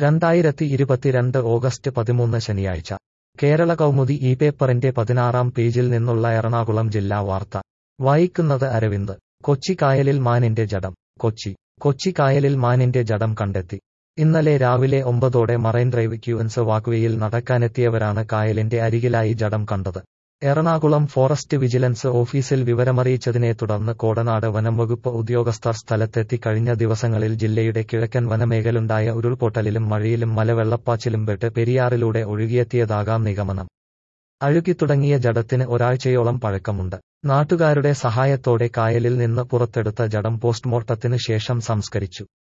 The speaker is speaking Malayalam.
രണ്ടായിരത്തി ഇരുപത്തിരണ്ട് ഓഗസ്റ്റ് പതിമൂന്ന് ശനിയാഴ്ച കേരള കൗമുദി ഈ പേപ്പറിന്റെ പതിനാറാം പേജിൽ നിന്നുള്ള എറണാകുളം ജില്ലാ വാർത്ത വായിക്കുന്നത് അരവിന്ദ് കൊച്ചി കായലിൽ മാനിന്റെ ജഡം കൊച്ചി കൊച്ചി കായലിൽ മാനിന്റെ ജഡം കണ്ടെത്തി ഇന്നലെ രാവിലെ ഒമ്പതോടെ മറൈൻ ഡ്രൈവ് ക്യൂൻസ് വാക്വേയിൽ നടക്കാനെത്തിയവരാണ് കായലിന്റെ അരികിലായി ജഡം കണ്ടത് എറണാകുളം ഫോറസ്റ്റ് വിജിലൻസ് ഓഫീസിൽ വിവരമറിയിച്ചതിനെ തുടർന്ന് കോടനാട് വനംവകുപ്പ് ഉദ്യോഗസ്ഥർ സ്ഥലത്തെത്തി കഴിഞ്ഞ ദിവസങ്ങളിൽ ജില്ലയുടെ കിഴക്കൻ വനമേഖലുണ്ടായ ഉരുൾപൊട്ടലിലും മഴയിലും മലവെള്ളപ്പാച്ചിലും പെട്ട് പെരിയാറിലൂടെ ഒഴുകിയെത്തിയതാകാം നിഗമനം അഴുകിത്തുടങ്ങിയ ജഡത്തിന് ഒരാഴ്ചയോളം പഴക്കമുണ്ട് നാട്ടുകാരുടെ സഹായത്തോടെ കായലിൽ നിന്ന് പുറത്തെടുത്ത ജഡം പോസ്റ്റ്മോർട്ടത്തിന് ശേഷം സംസ്കരിച്ചു